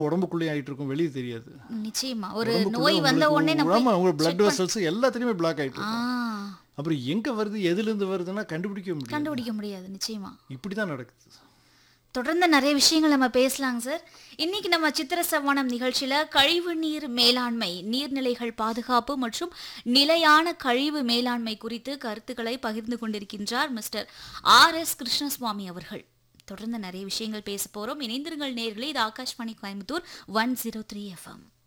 உடம்புக்குள்ளேயே ஆயிட்டு இருக்கும் வெளியே தெரியாது நிச்சயமா ஒரு உடம்புக்குள்ள நோய் வந்த உங்களுக்கு உடனே நம்ம ஆமா, உங்க check பிளட் பண்ண- வெசல்ஸ் எல்லாத்துலயுமே பிளாக் ஆயிட்டு ஆ இருக்கும் அப்புறம் எங்க வருது எதுல இருந்து வருதுன்னா கண்டுபிடிக்க முடியும் கண்டுபிடிக்க முடியாது நிச்சயமா இப்படிதான் நடக்குது தொடர்ந்து நிறைய விஷயங்கள் நம்ம பேசலாங்க சார் இன்னைக்கு நம்ம சித்திர சவனம் நிகழ்ச்சியில கழிவு நீர் மேலாண்மை நீர்நிலைகள் பாதுகாப்பு மற்றும் நிலையான கழிவு மேலாண்மை குறித்து கருத்துக்களை பகிர்ந்து கொண்டிருக்கின்றார் மிஸ்டர் ஆர் எஸ் கிருஷ்ணசுவாமி அவர்கள் தொடர்ந்து நிறைய விஷயங்கள் பேச போறோம் இணைந்திருங்கள் நேர்களே இது Akashvani Coimbatore one zero three FM